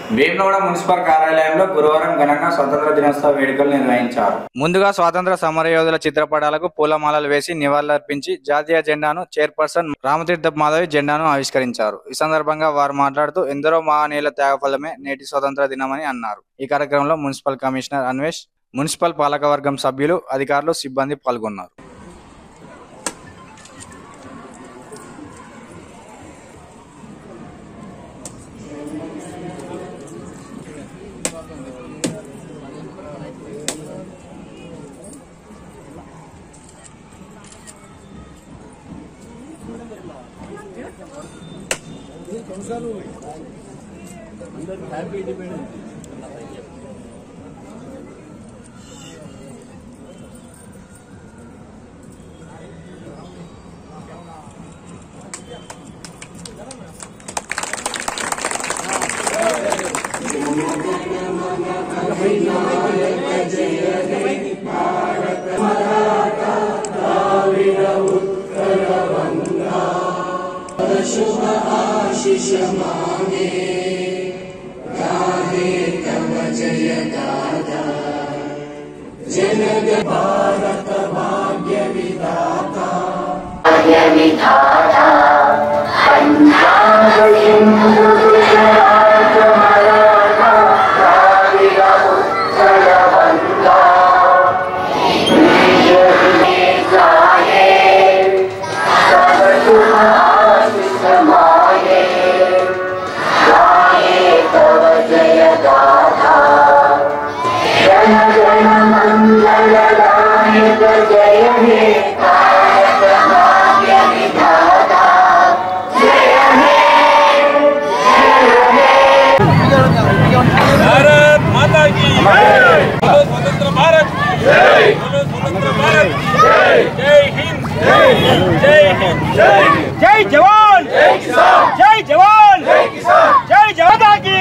భీమనగూడ municipal కార్యాలయంలో గురువారం ఘనంగా స్వతంత్ర దినోత్సవ వేడుకలు నిర్వహించారు ముందుగా స్వాతంత్ర సమరయోధుల చిత్రపటాలకు పూలమాలలు వేసి నివాళులర్పించి జాతీయ జెండాను చైర్పర్సన్ రామతీర్థ మాధవి జెండాను ఆవిష్కరించారు ఈ సందర్భంగా వారు మాట్లాడుతూ ఎందరో మహనీయుల త్యాగఫలమే నేటి స్వతంత్ర దినమని అన్నారు ఈ కార్యక్రమంలో మున్సిపల్ కమిషనర్ అన్వేష్ మున్సిపల్ పాలకవర్గం సభ్యులు అధికారులు సిబ్బంది పాల్గొన్నారు भारत माता की जय बोलो स्वतंत्र भारत जय बोलो स्वतंत्र भारत जय जय हिंद जय हिंद जय हिंद जय जय जवान जय किसान जय जवान जय किसान जय जनता की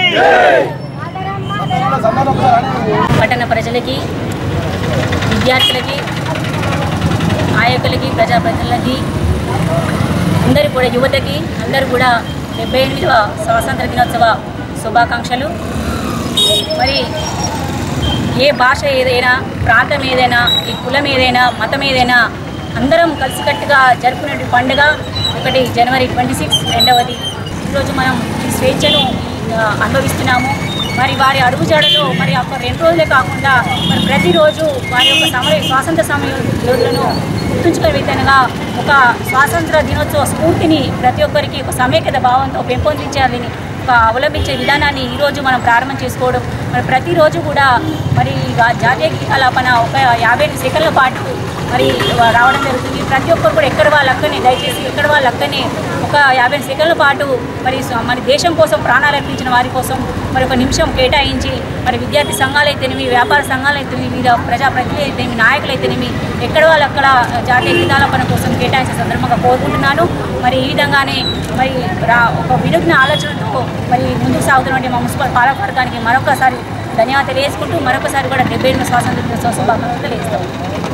పట్టణ ప్రజలకి విద్యార్థులకి నాయకులకి ప్రజాప్రతినిధులకి అందరు కూడా యువతకి అందరూ కూడా డెబ్బై ఎనిమిదవ స్వాతంత్ర దినోత్సవ శుభాకాంక్షలు మరి ఏ భాష ఏదైనా ప్రాంతం ఏదైనా ఈ కులం ఏదైనా మతం ఏదైనా అందరం కలిసికట్టుగా జరుపుకునే పండుగ ఒకటి జనవరి ట్వంటీ సిక్స్ రెండవది ఈరోజు మనం ఈ స్వేచ్ఛను ఆ, అనుభవిస్తున్నాము మరి వారి అడుగుజాడలో మరి ఒక రెండు రోజులే కాకుండా మరి ప్రతిరోజు వారి యొక్క సమర స్వాతంత్ర సమయ యోధులను గుర్తుంచుకునే విధంగా ఒక స్వాతంత్ర దినోత్సవ స్ఫూర్తిని ప్రతి ఒక్కరికి ఒక సమైక్యత భావంతో పెంపొందించాలని ఒక అవలంబించే విధానాన్ని ఈరోజు మనం ప్రారంభం చేసుకోవడం మరి ప్రతిరోజు కూడా మరి ఇక జాతీయ గీతాలాపన ఒక యాభై ఎనిమిది సెకండ్ల పాటు మరి రావడం జరుగుతుంది ప్రతి ఒక్కరు కూడా ఎక్కడ వాళ్ళ అక్కనే దయచేసి ఎక్కడ వాళ్ళ అక్కనే ఒక యాభై సెకండ్ల పాటు మరి స- మన దేశం కోసం ప్రాణాలు అర్పించిన వారి కోసం మరి ఒక నిమిషం కేటాయించి మరి విద్యార్థి సంఘాలు అయితేనేమి వ్యాపార సంఘాలు అయితేనేమి వివిధ ప్రజాప్రతినిధులు అయితేనేమి నాయకులు అయితేనేమి ఎక్కడ వాళ్ళు అక్కడ జాతీయ గీతాలాపన కోసం కేటాయించే సందర్భంగా కోరుకుంటున్నాను మరి ఈ విధంగానే మరి రా ఒక వినూత్న ఆలోచనతో మరి ముందుకు సాగుతున్నటువంటి మా మున్సిపల్ పాలకవర్గానికి మరొకసారి ధన్యవాదాలు తెలియజేసుకుంటూ మరొకసారి కూడా డెబ్బై ఎనిమిది స్వాతంత్ర దినోత్సవ శుభాకాంక్షలు తెలియజేస్తాం